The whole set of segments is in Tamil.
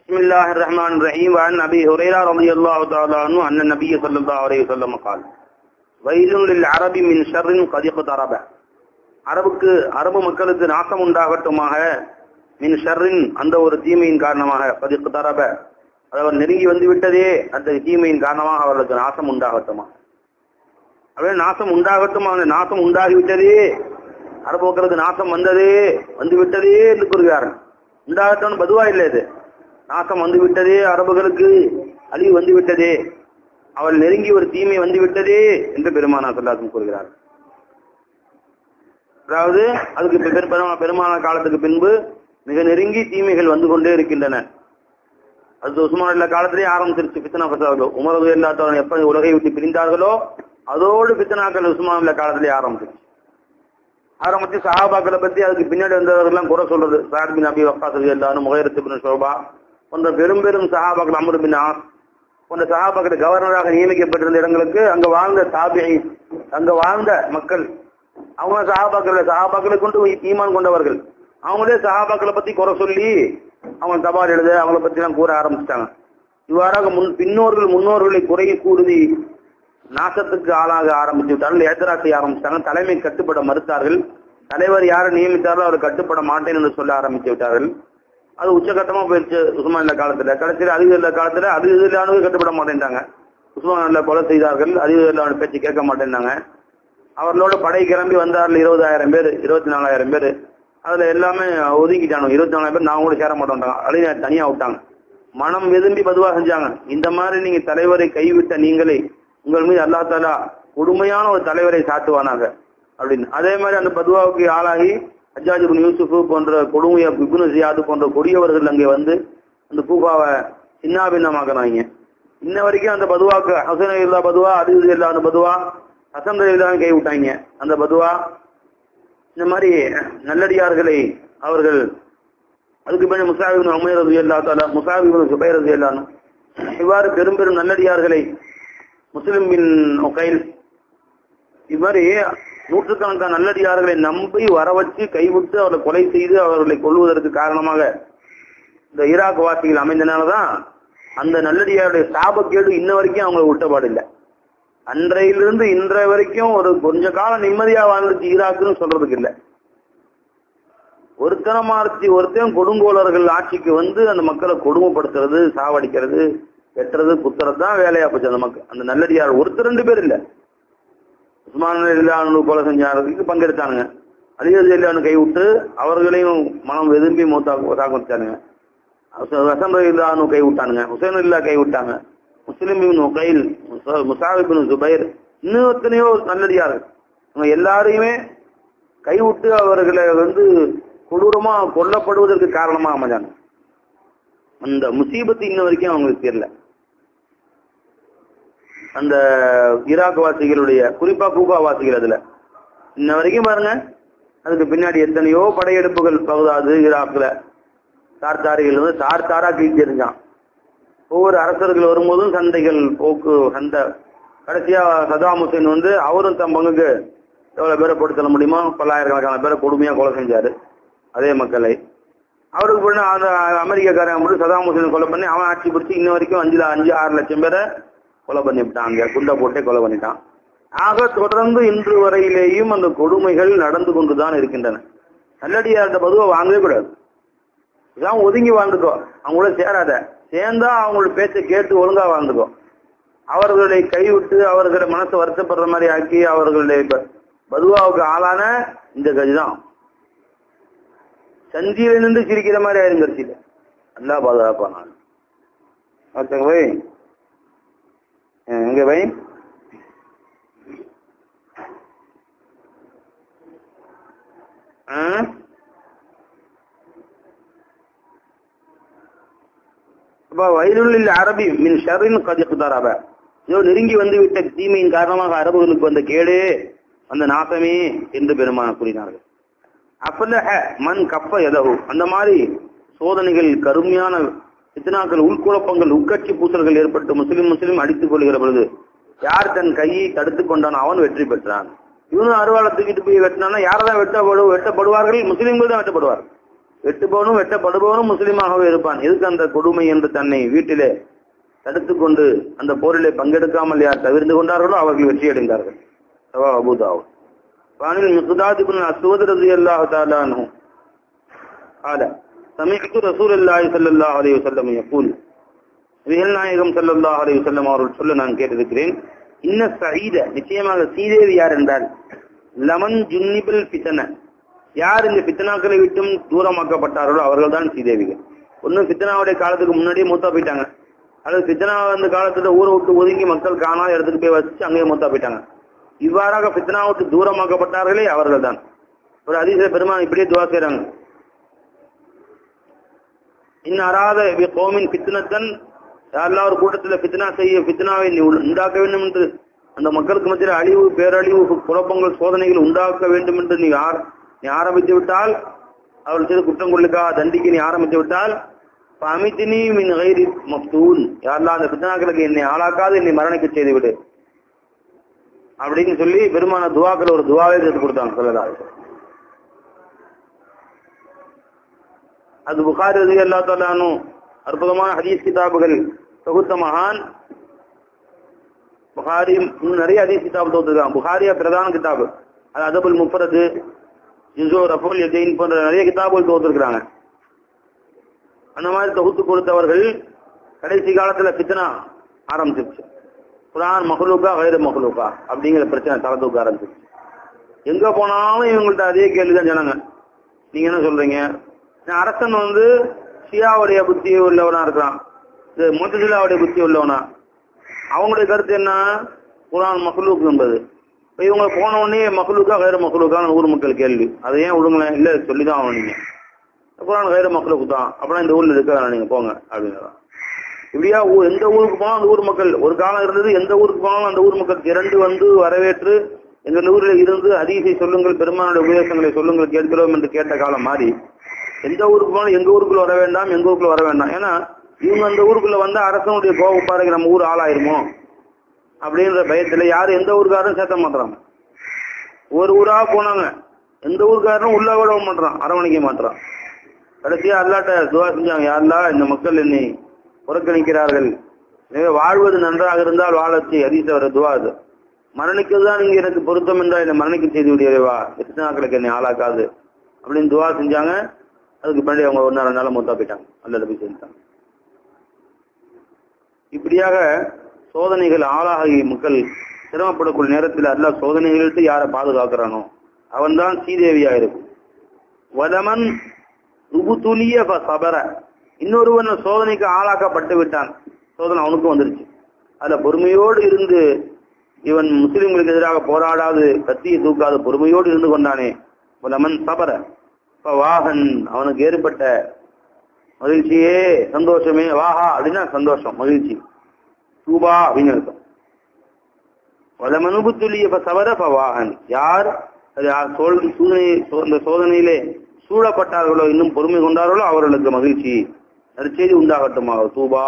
بسم الله الرحمن الرحيم وعن ابي هريره رضي الله تعالى عنه ان النبي صلى الله عليه وسلم قال ويل للعرب من شر قد اقترب அரபுக்கு அரபு மக்களுக்கு நாசம் உண்டாகட்டுமாக மின் ஷர்ரின் அந்த ஒரு தீமையின் காரணமாக பதிக்கு தரப அவர் நெருங்கி வந்து விட்டதே அந்த தீமையின் காரணமாக அவர்களுக்கு நாசம் உண்டாகட்டுமா அப்படியே நாசம் உண்டாகட்டுமா அந்த நாசம் உண்டாகிவிட்டதே அரபு மக்களுக்கு நாசம் வந்ததே வந்து விட்டதே என்று கூறுகிறார்கள் உண்டாகட்டும் பதுவா இல்லை இது நாசம் வந்து விட்டதே அரபுகளுக்கு அழிவு வந்து விட்டதே அவள் நெருங்கி ஒரு தீமை வந்து விட்டதே என்று பெருமானா சொல்லாசம் கூறுகிறார் அதாவது அதுக்கு பெ- பெருமா- பெருமான காலத்துக்கு பின்பு மிக நெருங்கி தீமைகள் வந்து கொண்டே இருக்கின்றன அது உஸ்மான் இல்ல காலத்திலே ஆரம்பிச்சிருச்சு பித்தனா பசாவர்கள் உமரது இல்லாதவன் எப்ப உலகை விட்டு பிரிந்தார்களோ அதோடு பித்தனாக்கள் உஸ்மான் இல்ல காலத்திலே ஆரம்பிச்சிருச்சு ஆரம்பிச்சு சஹாபாக்களை பத்தி அதுக்கு பின்னாடி வந்தவர்கள்லாம் குறை சொல்றது சாத் பின் அபி வக்காஸ் எல்லாரும் முகைரத்து பின் ஷோபா போன்ற பெரும் பெரும் சஹாபாக்கள் அமர் பின் ஆஸ் போன்ற சஹாபாக்கள் கவர்னராக நியமிக்கப்பட்டிருந்த இடங்களுக்கு அங்க வாழ்ந்த தாபியை அங்க வாழ்ந்த மக்கள் அவங்க சஹாபாக்கள் சஹாபாக்களை கொண்டு ஈமான் கொண்டவர்கள் அவங்களே சஹாபாக்களை பத்தி குறை சொல்லி அவங்க தபால் எழுத அவங்கள பத்தி எல்லாம் கூற ஆரம்பிச்சிட்டாங்க இவ்வாறாக முன் பின்னோர்கள் முன்னோர்களை குறை கூடுதி நாசத்துக்கு ஆளாக ஆரம்பித்து விட்டார்கள் ஏத்தரா செய்ய ஆரம்பிச்சிட்டாங்க தலைமை கட்டுப்பட மறுத்தார்கள் தலைவர் யாரை நியமித்தாரோ அவர் கட்டுப்பட மாட்டேன் என்று சொல்ல ஆரம்பித்து விட்டார்கள் அது உச்சகட்டமா போயிடுச்சு உஸ்மான் இல்ல காலத்துல கடைசியில் அதிக இல்ல காலத்துல அது இல்லானது கட்டுப்பட மாட்டேன்ட்டாங்க உஸ்மான் இல்ல கொலை செய்தார்கள் அதிக இல்லாத பேச்சு கேட்க மாட்டேன்னாங்க அவர்களோட படை கிளம்பி வந்தார்கள் இருபதாயிரம் பேர் இருபத்தி நாலாயிரம் பேர் அதுல எல்லாமே ஒதுக்கிட்டாங்க இருபத்தி நாலாயிரம் பேர் நான் கூட சேர மாட்டோம்ட்டாங்க அழிய தனியா விட்டாங்க மனம் விரும்பி பதுவா செஞ்சாங்க இந்த மாதிரி நீங்க தலைவரை கைவிட்ட நீங்களே உங்கள் மீது அல்லா தாலா கொடுமையான ஒரு தலைவரை சாட்டுவானாங்க அப்படின்னு அதே மாதிரி அந்த பதுவாவுக்கு ஆளாகி ஹஜ்ஜாஜ் இப்னு யூசுப் போன்ற கொடுமைய இப்னு ஜியாது போன்ற கொடியவர்கள் அங்கே வந்து அந்த கூஃபாவை சின்னாபின்னமாக்குறாங்க இன்ன வரைக்கும் அந்த பதுவாக்கு ஹசன் இல்லா பதுவா அலிது இல்லா அந்த பதுவா ஹசன் இல்லாம கை விட்டாங்க அந்த பதுவா இந்த மாதிரி நல்லடியார்களை அவர்கள் அதுக்கு பின்னாடி முசாஹிபின் உமைர் ரதி அல்லா தாலா முசாஹிபின் சுபைர் ரதி அல்லானும் இவ்வாறு பெரும் பெரும் நல்லடியார்களை முஸ்லிம் பின் ஒகைல் இவ்வாறு நூற்றுக்கணக்கான நல்லடியார்களை நம்பி வர வச்சு கைவிட்டு அவர்களை கொலை செய்து அவர்களை கொல்வதற்கு காரணமாக இந்த ஈராக் வாசிகள் அமைந்தனாலதான் அந்த நல்லடியாருடைய சாபக்கேடு இன்ன வரைக்கும் அவங்களை விட்டபாடு இல்லை அன்றையிலிருந்து இன்றைய வரைக்கும் ஒரு கொஞ்ச காலம் நிம்மதியா வாழ்ந்துச்சு ஈராக்குன்னு சொல்றதுக்கு இல்லை ஒருத்தனமார்த்தி ஒருத்தன் கொடுங்கோலர்கள் ஆட்சிக்கு வந்து அந்த மக்களை கொடுமைப்படுத்துறது சாவடிக்கிறது வெட்டுறது குத்துறது தான் வேலையா போச்சு அந்த மக்கள் அந்த நல்லடியார் ஒருத்தர் ரெண்டு பேர் இல்ல உஸ்மான் இல்லானு கொலை செஞ்சாருக்கு பங்கெடுத்தானுங்க அலிகது இல்லானு கைவிட்டு அவர்களையும் மனம் வெதும்பி மூத்தா சாக்கடிச்சானுங்க வசந்த இல்லானு கை விட்டானுங்க ஹுசைன் இல்லா கை விட்டாங்க முஸ்லிம் கைல் முசாஹிபின் சுபைர் இன்னும் எத்தனையோ நல்லடியார்கள் அவங்க எல்லாரையுமே கைவிட்டு அவர்களை வந்து கொடூரமா கொல்லப்படுவதற்கு காரணமா அமைஞ்சாங்க அந்த முசீபத்து இன்ன வரைக்கும் அவங்களுக்கு தெரியல அந்த ஈராக் வாசிகளுடைய குறிப்பா கூபா வாசிகள் அதுல இன்ன வரைக்கும் பாருங்க அதுக்கு பின்னாடி எத்தனையோ படையெடுப்புகள் பகுதாது ஈராக்ல தார் தாரிகள் வந்து தார் தாரா கீழ்ச்சி எறிஞ்சான் ஒவ்வொரு அரசர்கள் வரும்போதும் சண்டைகள் போக்கு சண்டை கடைசியா சதாம் ஹுசேன் வந்து அவரும் தன் பங்குக்கு எவ்வளவு பேரை போட்டு தள்ள முடியுமோ பல்லாயிரக்கணக்கான பேரை கொடுமையா கொலை செஞ்சாரு அதே மக்களை அவருக்கு பின்ன அந்த அமெரிக்காக்காரன் மட்டும் சதாம் ஹுசேன் கொலை பண்ணி அவன் ஆட்சி பிடிச்சி இன்ன வரைக்கும் அஞ்சு அஞ்சு ஆறு லட்சம் பேரை கொலை பண்ணிவிட்டான் அங்க குண்டை போட்டே கொலை பண்ணிட்டான் ஆக தொடர்ந்து இன்று வரையிலேயும் அந்த கொடுமைகள் நடந்து கொண்டுதான் இருக்கின்றன நல்லடியார்கிட்ட பதுவை வாங்கவே கூடாது இதான் ஒதுங்கி வாழ்ந்துக்கோ அவங்க கூட சேராத சேர்ந்தா அவங்களோட பேச்சை கேட்டு ஒழுங்கா வாழ்ந்துக்கோ அவர்களை கைவிட்டு அவர்களை மனசு வருத்தப்படுற மாதிரி ஆக்கி அவர்களுடைய ப- பதுவாவுக்கு ஆளான இந்த கதிதான் சந்தியில நின்று சிரிக்கிற மாதிரி ஆயிரும் கட்சியில நல்லா பாதுகாப்பான் நான் ஒருத்தங்க போய் அஹ் எங்க போய் ஆ? அப்ப வயலுள்ள அரபி மின் ஷரின் கதிக்குதாரப இதோ நெருங்கி வந்து விட்ட தீமையின் காரணமாக அரபுகளுக்கு வந்த கேடு அந்த நாசமே என்று பெருமான கூறினார்கள் அஃபலஹ மன் கப்ப எதவு அந்த மாதிரி சோதனைகள் கருமையான இத்தனாக்கள் உள்குழப்பங்கள் உட்கட்சி பூசல்கள் ஏற்பட்டு முஸ்லிம் முஸ்லிம் அடித்துக் கொள்கிற பொழுது யார் தன் கையை தடுத்துக் கொண்டான் அவன் வெற்றி பெற்றான் இவனும் அருவாளை தூக்கிட்டு போய் வெட்டினானா யாரதான் வெட்டப்படு வெட்டப்படுவார்கள் முஸ்லிம்கள் தான் வெட்டப்படுவார்கள் வெட்டுபவனும் வெட்டப்படுபவனும் முஸ்லீமாகவே இருப்பான் எதுக்கு அந்த கொடுமை என்று தன்னை வீட்டிலே தடுத்துக் கொண்டு அந்த போரிலே பங்கெடுக்காமல் யார் தவிர்த்து கொண்டார்களோ அவர்கள் வெற்றி அடைந்தார்கள் ரவா அபுதாவு வானில் மிகுதாதி பின் அஸ்வத் ரதி அல்லாஹ் தாலானு قال سمعت رسول الله صلى الله عليه وسلم يقول விகல் நாயகம் ஸல்லல்லாஹு அலைஹி வஸல்லம் அவர்கள் சொல்ல நான் கேட்டிருக்கிறேன் இன்ன சயீத நிச்சயமாக சீதேவி யார் என்றால் லமன் ஜுன்னிபில் பித்தன யார் இந்த பித்தனாக்களை விட்டும் தூரமாக்கப்பட்டார்களோ அவர்கள் தான் சீதேவிகள் ஒன்னும் பித்தனாவுடைய காலத்துக்கு முன்னாடியே மூத்தா போயிட்டாங்க அல்லது பித்தனா அந்த காலத்துல ஊரை விட்டு ஒதுங்கி மக்கள் காணாத இடத்துக்கு போய் வச்சு அங்கேயே மூத்தா போயிட்டாங்க இவ்வாறாக பித்தனா விட்டு தூரமாக்கப்பட்டார்களே அவர்கள் தான் ஒரு அதிசய பெருமான் இப்படியே துவா செய்றாங்க இன் அராத கோமின் பித்னத்தன் யாரெல்லாம் ஒரு கூட்டத்துல பித்னா செய்ய பித்னாவை நீ உண்டு- உண்டாக்க வேண்டும் என்று அந்த மக்களுக்கு மத்தியில் அழிவு பேரழிவு குழப்பங்கள் சோதனைகள் உண்டாக்க வேண்டும் என்று நீ ஆர- நீ ஆரம்பித்து விட்டால் அவர்கள் செய்த குற்றங்களுக்காக தண்டிக்க நீ ஆரம்பித்து விட்டால் அமித்தினி மின் கைரி மப்தூன் யாரெல்லாம் அந்த பித்னாக்களுக்கு என்னை ஆளாக்காது என்னை மரணிக்க செய்து விடு அப்படின்னு சொல்லி பெருமான துவாக்கள் ஒரு துவாவே சேர்த்து கொடுத்தாங்க சொல்லலாம் அது புகாரி ரதி அல்லா தாலானு அற்புதமான ஹதீஸ் கிதாபுகள் தொகுத்த மகான் புகாரி இன்னும் நிறைய ஹதீஸ் கிதாப் தொகுத்துருக்காங்க புகாரியா பிரதான கிதாபு அது அதபுல் முஃபரது ஜிசோ ரஃபுல் யதீன் போன்ற நிறைய கிதாபுகள் தொகுத்துருக்காங்க அந்த மாதிரி தொகுத்து கொடுத்தவர்கள் கடைசி காலத்துல பித்தனா ஆரம்பிச்சிருச்சு குரான் மஹ்லூக்கா வைர மஹ்லூக்கா அப்படிங்கிற பிரச்சனை தலை தூக்க ஆரம்பிச்சிருச்சு எங்க போனாலும் இவங்கள்ட்ட அதே கேள்விதான் ஜனங்க நீங்க என்ன சொல்றீங்க நான் அரசன் வந்து ஷியாவுடைய புத்தி உள்ளவனா இருக்கிறான் இது முத்தசிலாவுடைய புத்தி உள்ளவனா அவங்களுடைய கருத்து என்ன குரான் மஹ்லூக் என்பது இப்ப இவங்க போன உடனே மஹ்லூக்கா வேற மஹ்லூக்கான ஊர் மக்கள் கேள்வி அதை ஏன் விடுங்களேன் இல்ல சொல்லிதான் ஆகணும் நீங்க குரான் வேற மஹ்லூக் தான் அப்படின்னா இந்த ஊர்ல இருக்க வேணாம் நீங்க போங்க அப்படிங்கிறான் இப்படியா ஊ- எந்த ஊருக்கு போனாலும் அந்த ஊர் மக்கள் ஒரு காலம் இருந்தது எந்த ஊருக்கு போனாலும் அந்த ஊர் மக்கள் திரண்டு வந்து வரவேற்று எங்கள் ஊரில் இருந்து அதிகை சொல்லுங்கள் பெருமானுடைய உபதேசங்களை சொல்லுங்கள் கேட்கிறோம் என்று கேட்ட காலம் மாறி எந்த ஊருக்கு போனாலும் எங்க ஊருக்குள்ள வர வேண்டாம் எங்க ஊருக்குள்ள வர வேண்டாம் ஏன்னா இவங்க அந்த ஊருக்குள்ள வந்தா அரசனுடைய கோபப்பாறைக்கு நம்ம ஊர் ஆளாயிருமோ அப்படின்ற பயத்துல யாரும் எந்த ஊருக்காரும் சேர்த்த மாட்டாங்க ஒரு ஊரா போனாங்க எந்த ஊருக்காரனும் உள்ள விட மாட்டான் அரவணைக்க மாட்டான் கடைசியா அல்லாட்ட துவா செஞ்சாங்க யாரெல்லாம் இந்த மக்கள் என்னை புறக்கணிக்கிறார்கள் எனவே வாழ்வது நன்றாக இருந்தால் வாழச்சி ஹதீஸ் வர துவா அது மரணிக்கதான் நீங்க எனக்கு பொருத்தம் என்றால் என்னை மரணிக்க செய்து விடுவா எத்தனை நாட்களுக்கு என்னை ஆளாக்காது அப்படின்னு துவா செஞ்சாங்க அதுக்கு பின்னாடி அவங்க ஒரு நாள் நாள் மூத்தா போயிட்டாங்க அல்ல போய் செஞ்சாங்க இப்படியாக சோதனைகள் ஆளாகி மக்கள் சிரமப்படக்கூடிய நேரத்தில் அல்ல சோதனைகளிட்டு யாரை பாதுகாக்கிறானோ அவன்தான் சீதேவியா இருக்கும் வலமன் உபுதுலிய சபர இன்னொருவன் சோதனைக்கு ஆளாக்கப்பட்டு விட்டான் சோதனை அவனுக்கும் வந்துருச்சு அதுல பொறுமையோடு இருந்து இவன் முஸ்லிம்களுக்கு எதிராக போராடாது கத்தியை தூக்காத பொறுமையோடு இருந்து கொண்டானே வலமன் சபர இப்ப வாகன் அவனுக்கு ஏற்பட்ட மகிழ்ச்சியே சந்தோஷமே வாஹா அப்படின்னா சந்தோஷம் மகிழ்ச்சி தூபா அப்படின்னு அர்த்தம் வலமனுபுத்துலிய சவர வாகன் யார் அது யார் சோழ சூழ்நிலை இந்த சோதனையிலே சூழப்பட்டார்களோ இன்னும் பொறுமை கொண்டார்களோ அவர்களுக்கு மகிழ்ச்சி நற்செய்தி உண்டாகட்டுமாக தூபா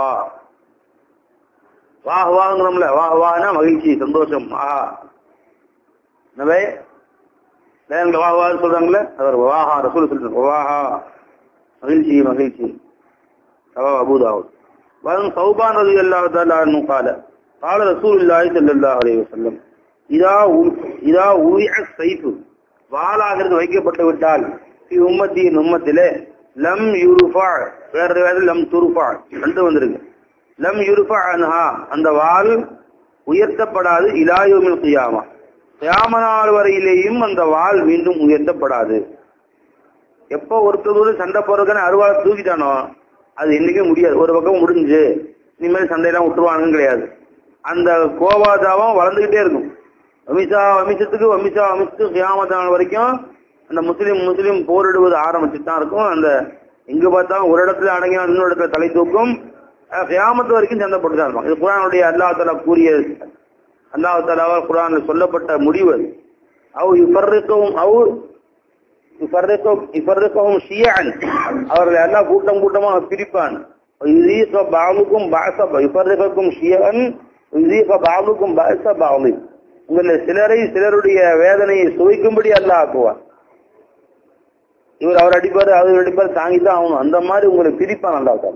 வாஹ் வாங்கிறோம்ல வாஹ் வாஹ்னா மகிழ்ச்சி சந்தோஷம் ஆஹா என்னவே வேற வாஹ் வாஹ் சொல்றாங்களே அவர் வாஹா ரசூல் சொல்றாங்க வாஹா மகிழ்ச்சி மகிழ்ச்சி ரவா அபூதாவுத் وعن ثوبان رضي الله تعالى عنه قال قال رسول الله صلى الله عليه وسلم இதா இதா உரிய சைஃபு வாளாகிறது வைக்கப்பட்டு விட்டால் உம்மத்தியின் உம்மத்திலே லம் யுருஃபா வேற வேற லம் துருஃபா ரெண்டு வந்திருக்கு லம் யுருஃபா அன்ஹா அந்த வாள் உயர்த்தப்படாது இலாயுமில் கியாமா கியாம நாள் வரையிலேயும் அந்த வாள் மீண்டும் உயர்த்தப்படாது எப்போ ஒருத்தரோடு சண்டை போறதுக்கான அருவாளை தூக்கிட்டானோ அது என்னைக்கும் முடியாது ஒரு பக்கம் முடிஞ்சு இனிமேல் சண்டையெல்லாம் விட்டுருவானுங்க கிடையாது அந்த கோபாதாவும் வளர்ந்துகிட்டே இருக்கும் வமிசா வமிசத்துக்கு வமிசா வமிசத்துக்கு கியாமத்தான வரைக்கும் அந்த முஸ்லீம் முஸ்லீம் போரிடுவது ஆரம்பிச்சுட்டு தான் இருக்கும் அந்த எங்க பார்த்தாலும் ஒரு இடத்துல அடங்கினா இன்னொரு இடத்துல தலை தூக்கும் அஹ் கியாமத்து வரைக்கும் சண்டை போட்டு தான் இருப்பாங்க இது குரானுடைய அல்லாஹ் தாலா கூறிய அல்லாஹ் தாலாவால் குரானில் சொல்லப்பட்ட முடிவு அது அவ் இஃபர்ரிக்கவும் அவ் இஃபர்ரிக்கும் இஃபர்ரிக்கவும் ஷியன் அவர்களை எல்லாம் கூட்டம் கூட்டமாக பிரிப்பான் யுதீக பாலுக்கும் பாச இஃபர்ரிக்கும் ஷியன் யுதீக பாலுக்கும் பாச பாலு உங்களை சிலரை சிலருடைய வேதனையை சுவைக்கும்படி அல்லாஹ் ஆக்குவான் இவர் அவர் அடிப்பாரு அவர் அடிப்பாரு தாங்கித்தான் ஆகணும் அந்த மாதிரி உங்களை பிரிப்பான் நல்லா இருக்காங்க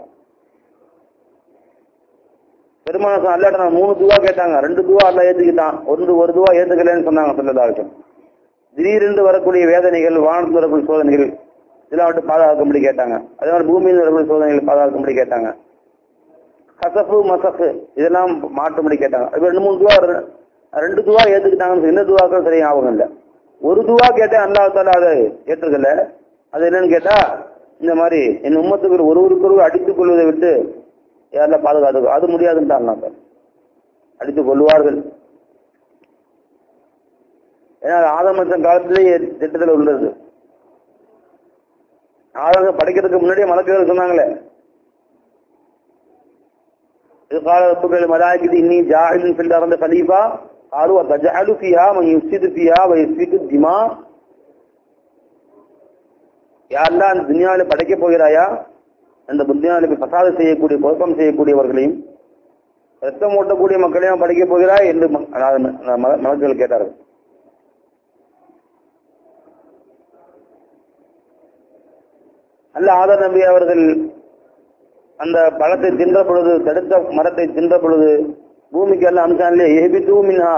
பெருமான அல்லாட்ட நான் மூணு துவா கேட்டாங்க ரெண்டு துவா அல்ல ஏத்துக்கிட்டான் ஒன்று ஒரு துவா ஏத்துக்கலன்னு சொன்னாங்க சொல்லதாகட்டும் திடீரென்று வரக்கூடிய வேதனைகள் வானத்தில் வரக்கூடிய சோதனைகள் இதெல்லாம் விட்டு பாதுகாக்கும்படி கேட்டாங்க அதே மாதிரி பூமியில் வரக்கூடிய சோதனைகள் பாதுகாக்கும்படி கேட்டாங்க கசப்பு மசப்பு இதெல்லாம் மாற்றும்படி கேட்டாங்க அது ரெண்டு மூணு துவா ரெ- ரெண்டு துவா ஏத்துக்கிட்டாங்கன்னு சொல்லி, இந்த துவாக்கள் சரியா ஆகும் இல்லை ஒரு துவா கேட்டேன் அல்லாஹால அதை ஏற்றுக்கல அது என்னன்னு கேட்டா இந்த மாதிரி என் உம்மத்துக்கு ஒருவருக்கொருவர் அடித்துக் கொள்வதை விட்டு யாரெல்லாம் பாதுகாத்து அது முடியாதுன்ட்டாங்க சார் அடித்துக் கொள்வார்கள் ஏன்னா அது ஆதமச்சம் காலத்திலேயே திட்டத்தில் உள்ளது ஆதம் படிக்கிறதுக்கு முன்னாடியே மலக்குகள் சொன்னாங்களே இது கால ரப்புகள் மலாய்க்கு இன்னி ஜாஹிலின் ஃபில் அறந்த கலீஃபா قالوا وتجعل فيها من يفسد فيها ويسفك الدماء யாரெல்லாம் அந்த துனியாவில் படைக்க போகிறாயா அந்த துனியாவில் பசாது செய்யக்கூடிய குழப்பம் செய்யக்கூடியவர்களையும் ரத்தம் ஓட்டக்கூடிய மக்களையும் படைக்க போகிறாய் என்று ம- அதாவது ம- ம- மலக்குகள் கேட்டார்கள் அல்ல ஆதர் நபி அவர்கள் அந்த பழத்தை தின்ற பொழுது தடுத்த மரத்தை தின்ற பொழுது பூமிக்கு எல்லாம் அம்சான்லே எஹிபித்து மின்ஹா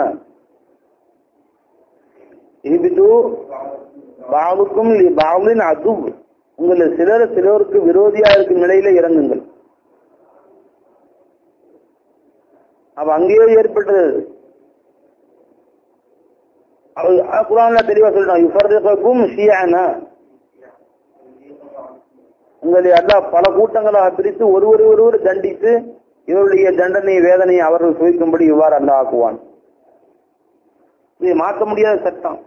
எஹிபித்து பாவுக்கும் பாவுலின் அது உங்களில் சிலர் சிலருக்கு விரோதியா இருக்கும் நிலையில இறங்குங்கள் அப்ப அங்கேயே ஏற்பட்டது அது- அது குரான்ல தெளிவா சொல்றான் யுஃபர்ரிகக்கும் ஷியானா உங்களை அல்லாஹ் பல கூட்டங்களாக பிரித்து ஒருவர் ஒருவர் தண்டித்து இவருடைய தண்டனை வேதனையை அவர்கள் சுவைக்கும்படி இவ்வாறு அல்லாஹ் ஆக்குவான் இது மாற்ற முடியாத சட்டம்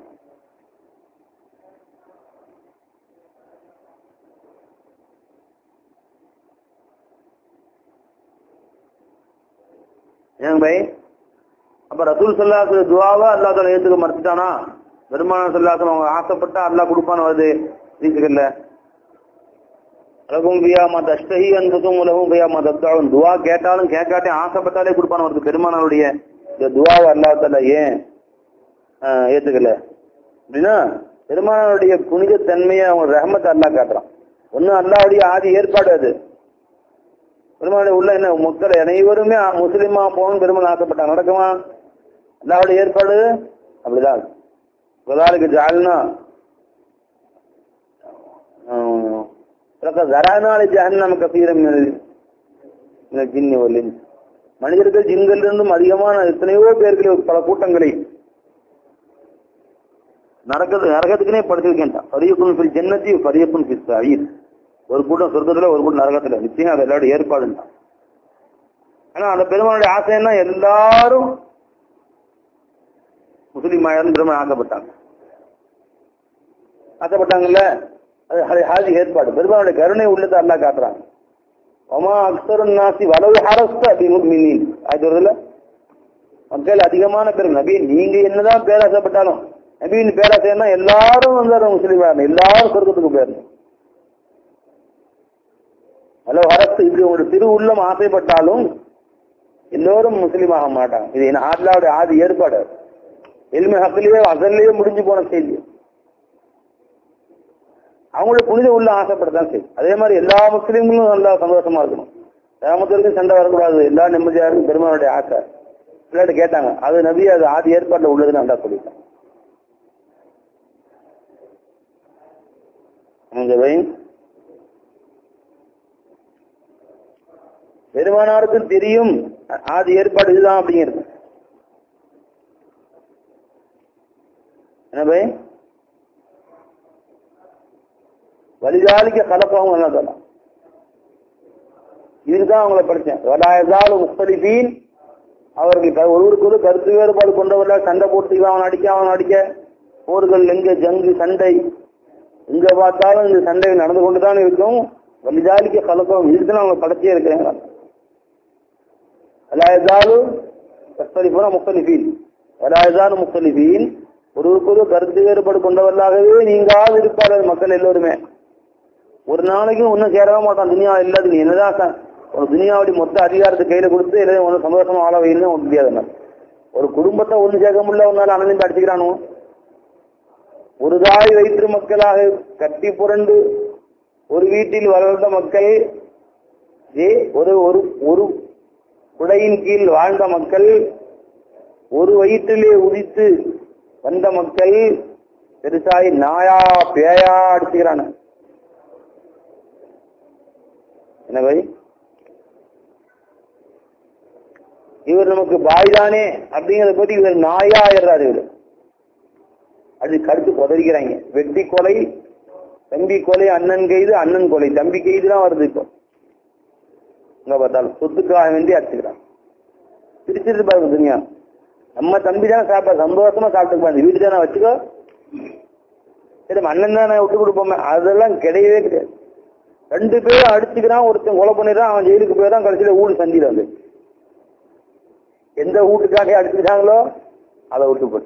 ஏங்க பை அப்ப ரசூல் சல்லாஹ் துவாவை அல்லாஹ் தால ஏத்துக்க மறுத்துட்டானா பெருமான சல்லாஹ் அவங்க ஆசைப்பட்டா அல்லாஹ் கொடுப்பான்னு வருது ரீசுகள்ல லகும் பியா மா தஷ்டஹி அன்பதும் உலகும் பியா மா தத்தாவும் துவா கேட்டாலும் கேட்காட்டே ஆசைப்பட்டாலே கொடுப்பான ஒரு பெருமானவருடைய இந்த துவாவை அல்லாத்தால ஏன் ஆஹ், ஏத்துக்கல அப்படின்னா பெருமானவருடைய புனித தன்மையை அவங்க ரஹமத்தை அல்லாஹ் காட்டுறான் ஒன்னும் அல்லாவுடைய ஆதி ஏற்பாடு அது பெருமானுடைய உள்ள என்ன மக்கள் அனைவருமே முஸ்லீமா போகணும் பெருமாள் ஆசைப்பட்டாங்க நடக்குமா அல்லாவுடைய ஏற்பாடு அப்படிதான் உதாருக்கு ஜால்னா ஜரானாலி ஜஹன்னம கசீரம் ஜின்னி ஒலின் மனிதர்கள் ஜின்கள் இருந்தும் அதிகமான எத்தனையோ பேர்களை பல கூட்டங்களை நரகத்து நரகத்துக்குனே படுத்திருக்கேன்ட்டான் பரியக்குன் ஃபில் ஜன்னத்தி பரியக்குன் ஃபில் சயீர் ஒரு கூட்டம் சொர்க்கத்துல ஒரு கூட்டம் நரகத்துல நிச்சயம் அது எல்லாரும் ஏற்பாடுன்ட்டான் ஆனா அந்த பெருமானுடைய ஆசை என்ன எல்லாரும் முஸ்லீம் ஆயிரம் பெருமாள் ஆக்கப்பட்டாங்க ஆசைப்பட்டாங்கல்ல அது ஹரி- ஹாஜி ஏற்பாடு பெருமானுடைய கருணை உள்ளதை அல்லாஹ் காட்டுறாங்க ஒமா அக்சருன் நாசி வலவு ஹரஸ்த அப்படி முக்மினின் அது வருதுல்ல மக்கள் அதிகமான பேர் நபி நீங்க என்னதான் பேராசைப்பட்டாலும் நபியின் பேராசைன்னா எல்லாரும் வந்து முஸ்லீம் ஆகணும் எல்லாரும் சொர்க்கத்துக்கு போயிடணும் ஹலோ அரசு இப்படி ஒரு திரு உள்ளம் ஆசைப்பட்டாலும் எல்லோரும் முஸ்லீம் ஆக மாட்டாங்க இது என்ன ஆட்லாவுடைய ஆதி ஏற்பாடு எல்மை ஹக்கிலேயே அசல்லையே முடிஞ்சு போன செய்தி அவங்களுடைய புனித உள்ள ஆசைப்படத்தான் செய்யும் அதே மாதிரி எல்லா முஸ்லீம்களும் நல்லா சந்தோஷமா இருக்கணும் கிராமத்திற்கும் சண்டை வரக்கூடாது எல்லா நிம்மதியா இருக்கும் பெருமானுடைய ஆசை பிள்ளைகிட்ட கேட்டாங்க அது நபி அது ஆதி ஏற்பாட்டில் உள்ளதுன்னு நல்லா சொல்லிட்டான் இந்த வயன் பெருமானாருக்கும் தெரியும் ஆதி ஏற்பாடு இதுதான் அப்படிங்கிறது என்ன பை வலிதாலிக்க கலப்பாகவும் என்ன தரலாம் இதுதான் அவங்களை படிச்சேன் வலாயதாலும் முஸ்தலிஃபீன் அவர்கள் க- ஒருவருக்கு ஒரு கருத்து வேறுபாடு கொண்டவர்கள் சண்டை போட்டு இவன் அவன் அடிக்க அவன் அடிக்க போர்கள் எங்க ஜங்கு சண்டை எங்க பார்த்தாலும் இந்த சண்டை நடந்து கொண்டுதான் இருக்கும் வலிதாலிக்க கலப்பம் இதுதான் அவங்க படைச்சே இருக்கிறாங்க ولا يزالوا يختلفون مختلفين ولا يزال مختلفين ஒருவருக்கொரு கருத்து வேறுபாடு கொண்டவர்களாகவே நீங்காது இருப்பார்கள் மக்கள் எல்லோருமே ஒரு நாளைக்கும் ஒன்றும் சேரவே மாட்டான் துனியா இல்லாது நீ என்னதான் ச- ஒரு துனியாவுடைய மொத்த அதிகாரத்தை கையில கொடுத்து எல்லாரும் ஒன்றும் சந்தோஷமா ஆள வைன்னு முடியாது நம்ம. ஒரு குடும்பத்தை ஒண்ணு சேர்க்க முடியல ஒரு நாள் அனந்தி அடிச்சுக்கிறானோ ஒரு தாய் வயிற்று மக்களாக கட்டி புரண்டு ஒரு வீட்டில் வளர்ந்த மக்கள் ஏ ஒரு ஒரு ஒரு குடையின் கீழ் வாழ்ந்த மக்கள் ஒரு வயிற்றிலே உதித்து வந்த மக்கள் பெருசாய் நாயா பேயா அடிச்சுக்கிறான என்ன பாய் இவர் நமக்கு பாய் தானே அப்படிங்கறத பத்தி இவர் நாயா ஆயிடுறாரு இவர் அது கருத்து புதறிக்கிறாங்க வெட்டி கொலை தம்பி கொலை அண்ணன் கைது அண்ணன் கொலை தம்பி கைது தான் வருது இப்போ இங்க பார்த்தாலும் சொத்துக்காக வேண்டி அடிச்சுக்கிறான் பிரிச்சிட்டு பாருங்க துணியா நம்ம தம்பி தான் சாப்பிட்டா சந்தோஷமா சாப்பிட்டுக்குப்பா இந்த வீட்டு தானே வச்சுக்கோ சரி அண்ணன் தானே விட்டு கொடுப்போமே அதெல்லாம் கிடையவே கிடையாது ரெண்டு பேரும் அடிச்சுக்கிறான் ஒருத்தன் கொலை பண்ணிடுறான் அவன் ஜெயிலுக்கு போயிடறான் கடைசியில ஊடு சந்தியில வந்து எந்த வீட்டுக்காக அடிச்சுக்கிறாங்களோ அதை விட்டு போட்டு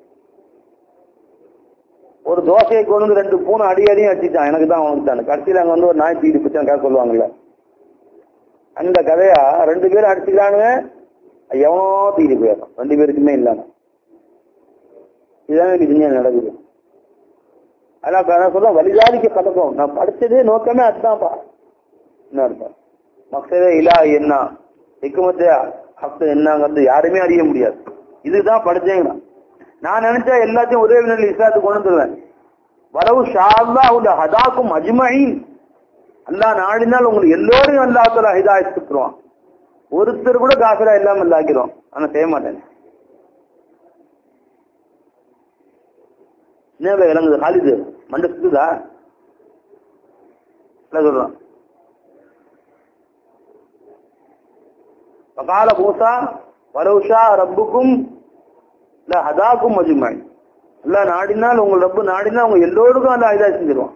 ஒரு தோசையை கொண்டு வந்து ரெண்டு பூனை அடி அடியும் அடிச்சுட்டான் எனக்கு தான் அவனுக்கு தான் கடைசியில் அங்கே வந்து ஒரு நாய் தீடி பிடிச்சான் கதை சொல்லுவாங்கல்ல அந்த கதையா ரெண்டு பேரும் அடிச்சுக்கிறானுங்க எவனோ தீடி போயிடறான் ரெண்டு பேருக்குமே இல்லாம இதுதான் இன்னைக்கு துணியா நடக்குது அதான் நான் சொல்ல வலிதாதிக்க பழக்கம் நான் படிச்சதே நோக்கமே அதுதான்ப்பா என்ன அர்த்தம் மக்களே இலா என்ன ஹிக்குமத்து ஹக்கு என்னங்கிறது யாருமே அறிய முடியாது இதுதான் படிச்சேங்க நான் நினைச்சா எல்லாத்தையும் ஒரே நிலையில் இஸ்லாத்துக்கு கொண்டு வந்துருவேன் வரவு ஷால்லா உள்ள ஹதாக்கும் அஜ்மயின் அல்லாஹ் நாடினால் உங்களுக்கு எல்லோரையும் அல்லாஹ் ஹிதாயத் கொடுத்துருவான் ஒருத்தர் கூட காசுரா இல்லாம இல்லாக்கிறோம் ஆனா செய்ய மாட்டேன் என்ன விளங்குது ஹாலிது மண்டை சுத்துதா என்ன சொல்றான் فقال موسى ولو شاء ربكم لهداكم اجمعين அல்லாஹ் நாடினால் உங்க ரப்பு நாடினால் உங்க எல்லோருக்கும் அல்லாஹ் இதா செஞ்சிருவான்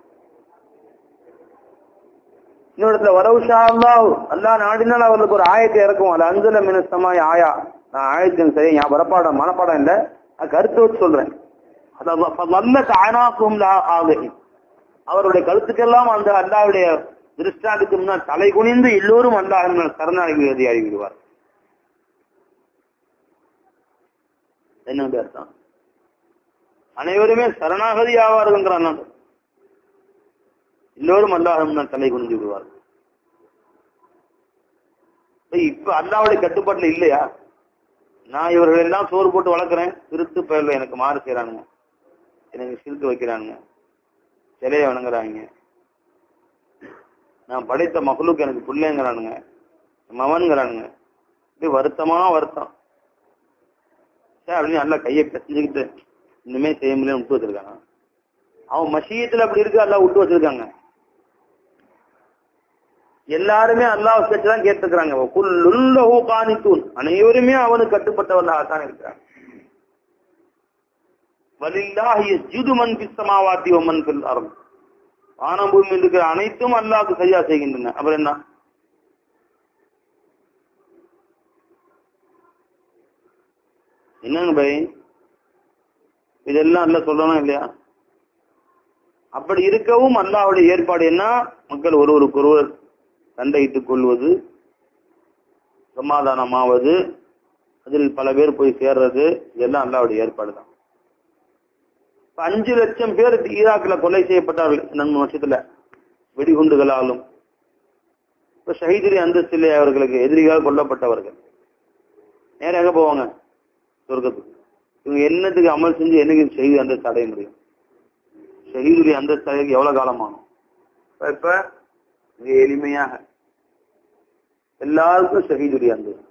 இன்னொருத்துல வரவுஷா அல்லாஹ் அல்லாஹ் நாடினால் அவர்களுக்கு ஒரு ஆயத்தை இறக்கும் அது அஞ்சல மினசமாய் ஆயா நான் ஆயத்தின் சரி ஞாபகம் வரப்பாடம் மனப்பாடம் இல்ல நான் கருத்து வச்சு சொல்றேன் அவருடைய கருத்துக்கெல்லாம் அந்த அல்லாவுடைய திருஷ்டாண்டுக்கு முன்னால் தலை குனிந்து எல்லோரும் அல்லாஹ் சரணாகி அறிவிடுவார் என்ன அர்த்தம் அனைவருமே சரணாகதி ஆவார்கள்ங்கிறான் எல்லோரும் அல்லாஹ் முன்னால் தலை குனிந்து விடுவார் இப்ப அல்லாவுடைய கட்டுப்பாட்டுல இல்லையா நான் இவர்கள் எல்லாம் சோறு போட்டு வளர்க்குறேன் திருத்து பெயர்ல எனக்கு மாறு செய்யறானுங்க எனக்கு சிரித்து வைக்கிறானுங்க சிலையை வணங்குறாங்க நான் படைத்த மகளுக்கு எனக்கு பிள்ளைங்கிறானுங்க மவன்கிறானுங்க இப்படி வருத்தமா வருத்தம் சரி அப்படின்னு நல்லா கையை பிசைஞ்சுக்கிட்டு இன்னுமே செய்ய முடியல விட்டு வச்சிருக்காங்க அவன் மஷீயத்துல அப்படி இருக்கு எல்லாம் விட்டு வச்சிருக்காங்க எல்லாருமே அல்லாஹ் தான் கேட்டுக்கிறாங்க குல்லுல்லஹு காணித்தூன் அனைவருமே அவனுக்கு கட்டுப்பட்டவர்களாக தான் இருக்கிறாங்க வலில்லாஹி யஸ்ஜுது மன் ஃபிஸ் ஸமாவாத்தி வ மன் ஃபில் அர்த் வானம் பூமியில் இருக்கிற அனைத்தும் அல்லாஹ்க்கு சரியா செய்கின்றன அப்புறம் என்ன என்னங்க பை இதெல்லாம் அல்ல சொல்லணும் இல்லையா அப்படி இருக்கவும் அல்லாஹ்வுடைய ஏற்பாடு என்ன மக்கள் ஒருவருக்கு ஒருவர் சண்டையிட்டுக் கொள்வது சமாதானமாவது அதில் பல பேர் போய் சேர்றது இதெல்லாம் அல்லாவுடைய ஏற்பாடு தான் அஞ்சு லட்சம் பேர் ஈராக்ல கொலை செய்யப்பட்டார்கள் நன்மை வருஷத்துல வெடிகுண்டுகளாலும் இப்ப ஷஹீதுரி அந்தஸ்திலே அவர்களுக்கு எதிரிகள் கொல்லப்பட்டவர்கள் நேரம் எங்க போவாங்க சொர்க்கத்துக்கு இவங்க என்னத்துக்கு அமல் செஞ்சு என்னைக்கு ஷஹீது அந்தஸ்து அடைய முடியும் ஷஹீதுரி அந்தஸ்து அடையக்கு எவ்வளவு காலமாகும் இப்ப மிக எளிமையாக எல்லாருக்கும் ஷஹீதுரி அந்தஸ்து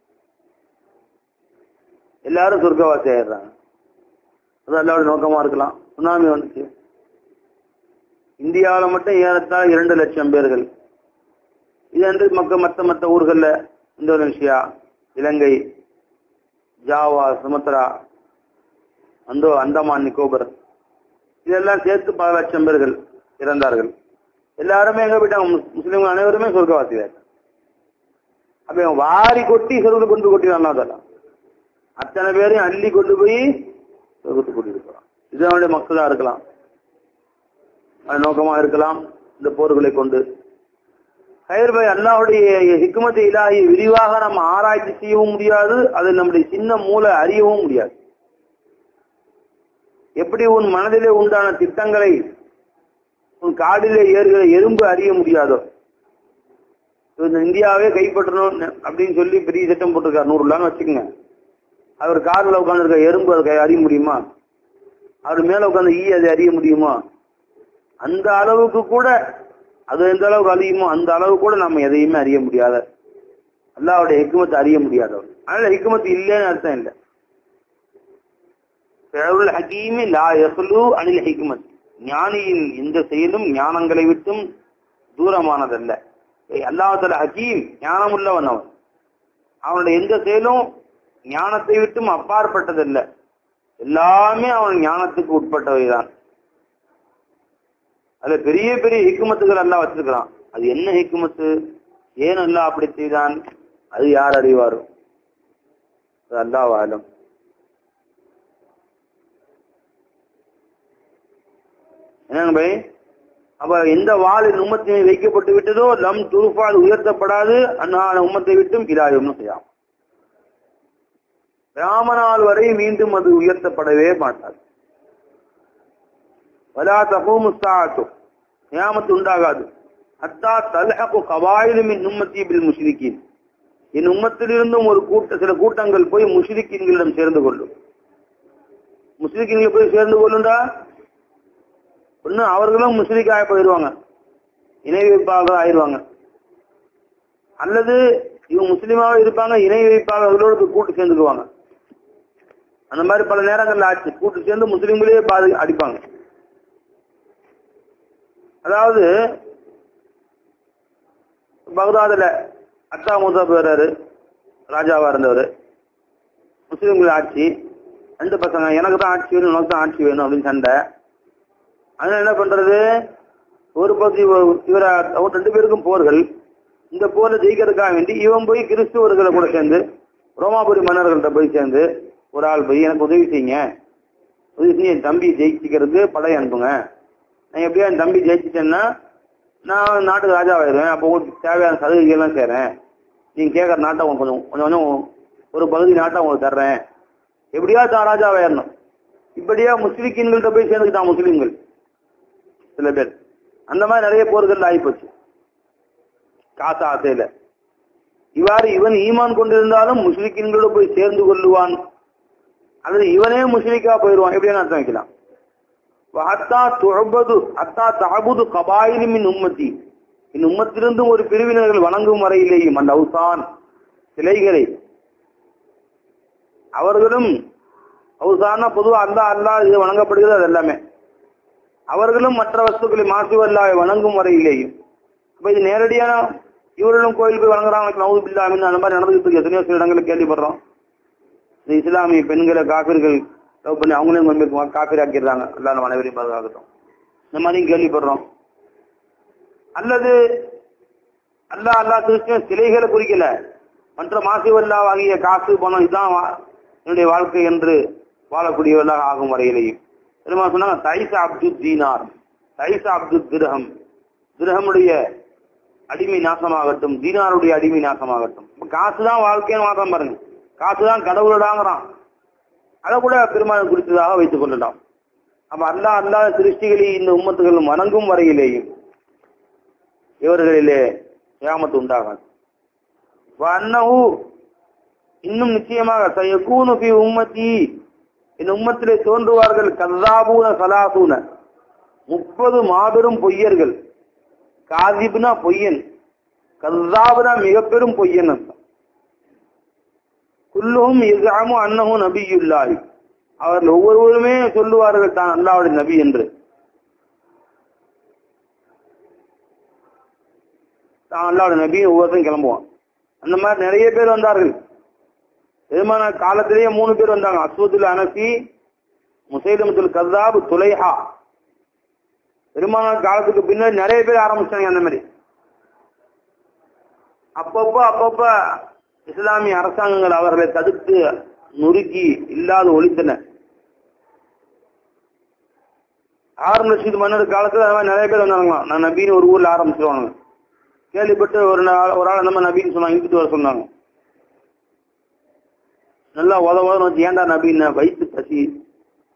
எல்லாரும் சொர்க்கவாசி ஆயிடுறாங்க அது அல்லாவோட நோக்கமா இருக்கலாம் சுனாமி வந்துச்சு இந்தியாவில் மட்டும் ஏறத்தாழ இரண்டு லட்சம் பேர்கள் இது வந்து மக்க மற்ற மற்ற ஊர்கள்ல இந்தோனேஷியா இலங்கை ஜாவா சுமத்ரா அந்தோ அந்தமான் நிக்கோபர் இதெல்லாம் சேர்த்து பல லட்சம் பேர்கள் இறந்தார்கள் எல்லாருமே எங்க போயிட்டாங்க முஸ்லீம்கள் அனைவருமே சொர்க்கவாசிகள் அப்ப இவன் வாரி கொட்டி சொர்க்கத்தை கொண்டு கொட்டினான் அதெல்லாம் அத்தனை பேரையும் அள்ளி கொண்டு போய் சொர்க்கத்துக்கு கூட்டிட்டு போறான் இது அவனுடைய மக்களா இருக்கலாம் அது நோக்கமா இருக்கலாம் இந்த போர்களை கொண்டு கயிர்பாய் அல்லாவுடைய ஹிக்குமத்தை இலாகி விரிவாக நம்ம ஆராய்ச்சி செய்யவும் முடியாது அது நம்முடைய சின்ன மூளை அறியவும் முடியாது எப்படி உன் மனதிலே உண்டான திட்டங்களை உன் காடிலே ஏறுகிற எறும்பு அறிய முடியாதோ இந்த இந்தியாவே கைப்பற்றணும் அப்படின்னு சொல்லி பெரிய திட்டம் போட்டிருக்காரு நூறு ரூபான்னு வச்சுக்கோங்க அவர் கார்ல உட்காந்துருக்க எறும்பு அதை அறிய முடியுமா அவர் மேல உட்காந்து ஈ அதை அறிய முடியுமா அந்த அளவுக்கு கூட அது எந்த அளவுக்கு அறியுமோ அந்த அளவு கூட நம்ம எதையுமே அறிய முடியாத அல்லாவுடைய ஹிக்குமத்தை அறிய முடியாதவர் அதனால ஹிக்குமத்து இல்லைன்னு அர்த்தம் இல்லை பிறவுள் ஹக்கீமி லா யஹ்லு அனில் ஹிக்மத் ஞானியின் எந்த செயலும் ஞானங்களை விட்டும் தூரமானதல்ல அல்லாஹால ஹக்கீம் ஞானமுள்ளவன் அவன் அவனுடைய எந்த செயலும் ஞானத்தை விட்டும் அப்பாற்பட்டதல்ல எல்லாமே அவன் ஞானத்துக்கு உட்பட்டவைதான் அதுல பெரிய பெரிய ஹிக்குமத்துகள் எல்லாம் வச்சிருக்கிறான் அது என்ன ஹிக்குமத்து ஏன் அல்லாஹ் அப்படி செய்தான் அது யார் அறிவாரோ அது அல்லாஹ் ஆலம் என்னங்க பை அப்ப எந்த வாளில் உம்மத்தினை வைக்கப்பட்டு விட்டதோ லம் துருஃபால் உயர்த்தப்படாது அன்னான உம்மத்தை விட்டும் கிராயம்னு செய்யாம் ராமநாள் வரை மீண்டும் அது உயர்த்தப்படவே மாட்டாது வலா தகூமு சாத்து நியாமத்து உண்டாகாது அத்தா தல்ஹகு கவாயிலு மின் உம்மத்தி பில் முஷ்ரிக்கீன் என் உம்மத்திலிருந்தும் ஒரு கூட்ட சில கூட்டங்கள் போய் முஷ்ரிக்கீன்களிடம் சேர்ந்து கொள்ளும் முஸ்லிக்கீன்கள் போய் சேர்ந்து கொள்ளுண்டா ஒண்ணு அவர்களும் முஸ்லிக்காக போயிடுவாங்க இணை வைப்பாக ஆயிடுவாங்க அல்லது இவங்க முஸ்லீமாவே இருப்பாங்க இணை வைப்பாக அவர்களோடு கூட்டு சேர்ந்துக்குவாங்க அந்த மாதிரி பல நேரங்கள்ல ஆச்சு கூட்டு சேர்ந்து முஸ்லீம்களே பாதி அடிப்பாங்க அதாவது பகதாதுல அத்தா மூசா போறாரு ராஜாவா இருந்தவர் முஸ்லீம்கள் ஆட்சி ரெண்டு பசங்க எனக்கு தான் ஆட்சி வேணும் உனக்கு தான் ஆட்சி வேணும் அப்படின்னு சண்டை அதனால என்ன பண்றது ஒரு பகுதி இவர ரெண்டு பேருக்கும் போர்கள் இந்த போர்ல ஜெயிக்கிறதுக்காக வேண்டி இவன் போய் கிறிஸ்துவர்களை கூட சேர்ந்து ரோமாபுரி மன்னர்கள்ட்ட போய் சேர்ந்து ஒரு ஆள் போய் எனக்கு உதவி செய்யுங்க உதவி செஞ்சு என் தம்பி ஜெயிச்சிக்கிறதுக்கு படையை அனுப்புங்க நான் எப்படியா என் தம்பி ஜெயிச்சிட்டேன்னா நான் நாட்டுக்கு ராஜாவாயிருவேன் அப்போ உங்களுக்கு தேவையான சலுகைகள்லாம் செய்கிறேன் நீங்கள் கேட்குற நாட்டை உங்களுக்கு கொஞ்சம் கொஞ்சம் கொஞ்சம் ஒரு பகுதி நாட்டை உங்களுக்கு தர்றேன் எப்படியா தான் ராஜாவாயிரணும் இப்படியா முஸ்லிக்கீன்கள்ட்ட போய் சேர்ந்துக்கிட்டான் முஸ்லீம்கள் சில பேர் அந்த மாதிரி நிறைய போர்கள் ஆகிப்போச்சு காசு ஆசையில இவ்வாறு இவன் ஈமான் கொண்டிருந்தாலும் முஸ்லிக்கின்களோடு போய் சேர்ந்து கொள்ளுவான் அல்லது இவனே முஸ்லிக்கா போயிடுவான் எப்படின்னு அர்த்தம் வைக்கலாம் அத்தா துழபது அத்தா தகபுது கபாயிலிமின் உம்மத்தி இந்த உம்மத்திலிருந்தும் ஒரு பிரிவினர்கள் வணங்கும் வரையிலேயும் அந்த அவுசான் சிலைகளை அவர்களும் அவுசானா பொதுவா அல்லா அல்லா இது வணங்கப்படுகிறது அது எல்லாமே அவர்களும் மற்ற வஸ்துக்களை மாசு அல்லாவை வணங்கும் வரையிலேயும் அப்ப இது நேரடியான இவர்களும் கோயில் போய் வணங்குறாங்க நவுது பில்லாமின்னு அந்த மாதிரி நடந்துகிட்டு இருக்கு எத்தனையோ சில இடங்களில் கேள்விப்படுறோம் இந்த இஸ்லாமிய பெண்களை காப்பீர்கள் லவ் பண்ணி அவங்களையும் கொண்டு போய் காப்பீர் ஆக்கிடுறாங்க எல்லாரும் மனைவரையும் பாதுகாக்கட்டும் இந்த மாதிரியும் கேள்விப்படுறோம் அல்லது அல்லா அல்லா கிறிஸ்டியன் சிலைகளை குறிக்கல மற்ற மாசிவல்லா வாங்கிய காசு பணம் இதுதான் வா- என்னுடைய வாழ்க்கை என்று வாழக்கூடியவர்களாக ஆகும் வரையிலையும் பெருமா சொன்னாங்க தைசா அப்துல் தீனார் தைசா அப்துல் திரகம் திரகமுடைய அடிமை நாசமாகட்டும் தீனாருடைய அடிமை நாசமாகட்டும் இப்ப காசு தான் வாழ்க்கைன்னு மாற்றம் பாருங்க காசு தான் கடவுளடாங்கிறான் அதை கூட பெருமாள் குறித்ததாக வைத்துக் கொள்ளலாம் அப்ப அல்லா அல்லாத சிருஷ்டிகளை இந்த உம்மத்துகள் வணங்கும் வரையிலேயும் இவர்களிலே கியாமத்து உண்டாகாது வன்னஹு இன்னும் நிச்சயமாக சயகூனு ஃபி உம்மத்தி இந்த உம்மத்திலே தோன்றுவார்கள் கல்லாபூன சலாசூன முப்பது மாபெரும் பொய்யர்கள் காதிப்னா பொய்யன் கல்லாபுனா மிக பெரும் பொய்யன் அர்த்தம் குல்லுஹும் இஸ்லாமு அன்னஹு நபியுல்லாஹி அவர்கள் ஒவ்வொருவருமே சொல்லுவார்கள் தான் அல்லாவுடைய நபி என்று தான் அல்லாவுடைய நபி ஒவ்வொருத்தரும் கிளம்புவான் அந்த மாதிரி நிறைய பேர் வந்தார்கள் பெருமான காலத்திலேயே மூணு பேர் வந்தாங்க அஸ்வதுல் அனசி முசைலமத்துல் கதாப் துலைஹா பெருமான காலத்துக்கு பின்னாடி நிறைய பேர் ஆரம்பிச்சாங்க அந்த மாதிரி அப்பப்போ அப்பப்ப இஸ்லாமிய அரசாங்கங்கள் அவர்களை தடுத்து நொறுக்கி இல்லாத ஒழித்தன ஆறும் ரஷீத் மன்னர் காலத்துல அந்த மாதிரி நிறைய பேர் வந்தாங்களாம் நான் நபின்னு ஒரு ஊர்ல ஆரம்பிச்சிருவாங்க கேள்விப்பட்டு ஒரு நாள் ஒரு ஆள் அந்த மாதிரி நபின்னு சொன்னாங்க இங்கிட்டு வர சொன்னாங்க நல்லா உத உதன்னு வச்சு ஏன்டா நபின்னு வயிற்று பசி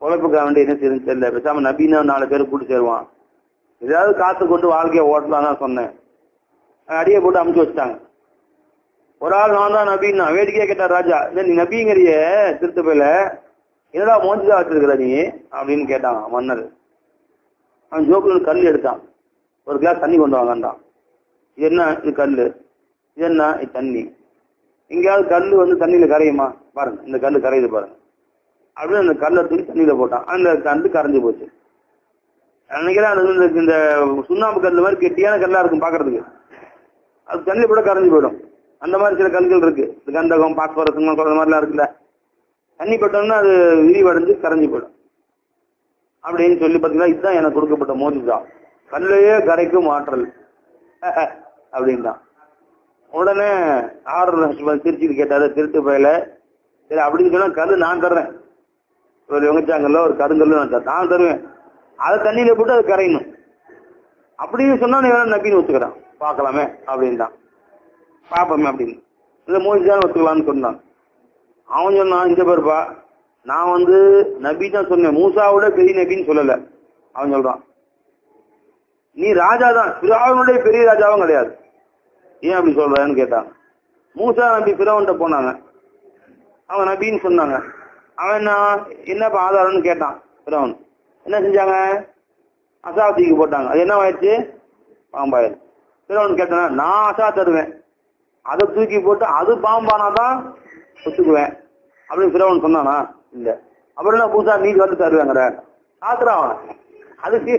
உழைப்புக்காக வேண்டிய என்ன செய்யுதுன்னு தெரியல பேசாம நபின்னு நாலு பேர் கூட்டு சேருவான் ஏதாவது காசு கொண்டு வாழ்க்கையை ஓட்டலாம் தான் சொன்னேன் அடியை போட்டு அமுச்சு வச்சுட்டாங்க ஒரு ஆள் நான் தான் நபின்னா வேடிக்கையா கேட்டார் ராஜா இல்ல நீ நபிங்கிறிய திருத்த போயில என்னடா மோஞ்சுதா வச்சிருக்கிற நீ அப்படின்னு கேட்டான் மன்னர் அவன் ஜோக்குல கல் எடுத்தான் ஒரு கிளாஸ் தண்ணி கொண்டு வாங்கன்றான் இது என்ன இது கல் இது என்ன இது தண்ணி எங்கேயாவது கல் வந்து தண்ணியில கரையுமா பாருங்க இந்த கல் கரையுது பாருங்க அப்படியே அந்த கல்லை தூக்கி தண்ணியில போட்டான் அந்த கல் கரைஞ்சு போச்சு அன்னைக்கெல்லாம் அது வந்து இந்த சுண்ணாம்பு கல் மாதிரி கெட்டியான கல்லா இருக்கும் பாக்குறதுக்கு அது தண்ணியில போட கரைஞ்சு போயிடும் அந்த மாதிரி சில கல்கள் இருக்கு இந்த கந்தகம் பாஸ்பரஸ் சொல்ற மாதிரிலாம் இருக்குல்ல தண்ணி பட்டோம்னா அது விரிவடைஞ்சு கரைஞ்சு போயிடும் அப்படின்னு சொல்லி பாத்தீங்கன்னா இதுதான் எனக்கு கொடுக்கப்பட்ட மோதிதான் கல்லையே கரைக்கும் ஆற்றல் அப்படின்தான் உடனே ஆர்டர் திருச்சிட்டு கேட்டாரு திருட்டு பயில சரி அப்படின்னு சொன்னா கல்லு நான் தர்றேன் ஒரு வெங்கச்சாங்கல்ல ஒரு கருங்கல்லு நான் தரேன் நான் தருவேன் அதை தண்ணியில போட்டு அது கரையணும் அப்படின்னு சொன்னா நீ வேணா நம்பின்னு ஒத்துக்கிறான் பார்க்கலாமே அப்படின்ட்டான் பாப்போமே அப்படின்னு இல்ல மோதிதான் ஒத்துக்கலாம்னு சொன்னான் அவன் சொன்னான் இந்த பேருப்பா நான் வந்து நபி தான் சொன்னேன் மூசாவோட பெரிய நபின்னு சொல்லல அவன் சொல்றான் நீ ராஜா தான் பிராவனுடைய பெரிய ராஜாவும் கிடையாது ஏன் அப்படி சொல்றேன்னு கேட்டான் மூசா நபி பிறவன்ட்ட போனாங்க அவன் நபின்னு சொன்னாங்க அவன் என்ன என்னப்பா ஆதாரம்னு கேட்டான் பிறவன் என்ன செஞ்சாங்க அசாத்திக்கு போட்டாங்க அது என்ன ஆயிடுச்சு பாம்பாயிரு பிறவன் கேட்டானா நான் அசா தருவேன் அதை தூக்கி போட்டு அது பாம்பானா தான் ஒத்துக்குவேன் அப்படின்னு பிறவன் சொன்னானா இல்ல அப்புறம் என்ன புதுசா நீ வந்து தருவாங்கற சாக்குறான் அவன் அதுக்கு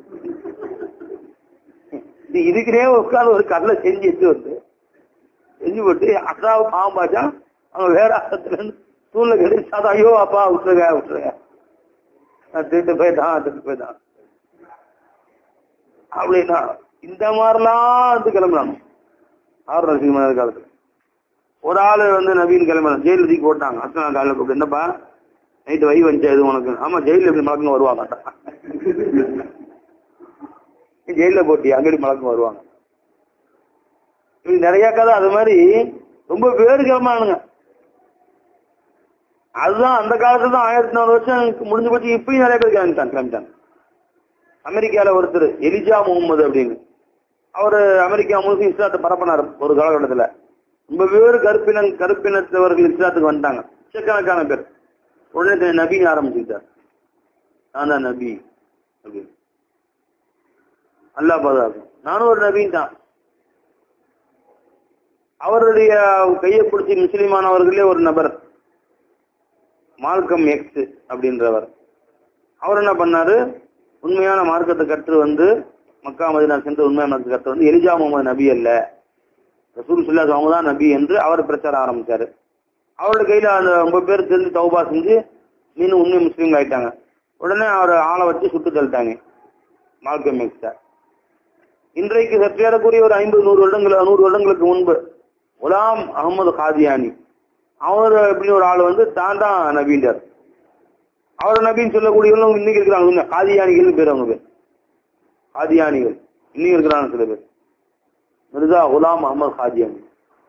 இது இதுக்குனே உட்கார்ந்து ஒரு கடலை செஞ்சு எடுத்து வந்து செஞ்சு போட்டு அசாவை பாம்பாச்சா அவன் வேற அர்த்தத்துல இருந்து தூண்ல கிடைச்சாதான் ஐயோ அப்பா விட்டுருங்க விட்டுருங்க நான் திருட்டு போயிட்டான் திருட்டு போயிட்டான் அப்படின்னா இந்த மாதிரிலாம் வந்து கிளம்புறாங்க ஆறு நரசிம்மன் காலத்துல ஒரு ஆளு வந்து நவீன் கிளம்புறான் ஜெயில தூக்கி போட்டாங்க அர்ச்சனா காலையில் கூப்பிட்டு என்னப்பா நைட்டு வை வந்துச்சா இது உனக்கு ஆமா ஜெயில எப்படி மலக்குங்க வருவாங்க ஜெயில போட்டி அங்கடி மலக்குங்க வருவாங்க இப்படி நிறைய கதை அது மாதிரி ரொம்ப பேரு கிளம்பானுங்க அதுதான் அந்த காலத்துல தான் ஆயிரத்தி நாலு வருஷம் முடிஞ்சு போச்சு இப்பயும் நிறைய பேர் கிளம்பிட்டாங்க கிளம்பிட்டாங்க அமெரிக்கால ஒருத்தர் எலிஜா முகமது அப்படின்னு அவரு அமெரிக்கா முழுக்க இஸ்லாத்தை பரப்பினார் ஒரு காலகட்டத்துல ரொம்ப பேர் கருப்பின கருப்பினத்தவர்கள் இஸ்லாத்துக்கு வந்துட்டாங்க லட்சக்கணக்கான பேர் உடனே நபின்னு ஆரம்பிச்சுக்கிட்டார் நான் தான் நபி அப்படின்னு அல்லா பாதுகாக்கும் நானும் ஒரு நபின் தான் அவருடைய கையை பிடிச்சி முஸ்லிமானவர்களே ஒரு நபர் மார்க்கம் எக்ஸ் அப்படின்றவர் அவர் என்ன பண்ணாரு உண்மையான மார்க்கத்தை கற்று வந்து மக்கா மதினா சென்று உண்மையான மார்க்கத்தை கற்று வந்து எலிஜா முகமது நபி அல்ல ரசூல் சுல்லாஸ் அவங்க தான் நபி என்று அவர் பிரச்சாரம் ஆரம்பிச்சாரு அவருடைய கையில அந்த ரொம்ப பேர் தெரிஞ்சு தௌபா செஞ்சு மீண்டும் உண்மை முஸ்லீம்கள் ஆயிட்டாங்க உடனே அவர் ஆளை வச்சு சுட்டு தள்ளிட்டாங்க மார்க்கம் எக்ஸ இன்றைக்கு சற்றேறக்கூடிய ஒரு ஐம்பது நூறு வருடங்கள் நூறு வருடங்களுக்கு முன்பு குலாம் அகமது காதியானி அவர் அப்படின்னு ஒரு ஆள் வந்து தான் தான் நபீன்றார் அவர் நபின்னு சொல்லக்கூடியவங்க இன்னைக்கு இருக்கிறாங்க காதியானிகள் பேர் அவங்க பேர் காதியானிகள் இன்னைக்கு இருக்கிறாங்க சில பேர் மிர்சா குலாம் அகமது காதியானி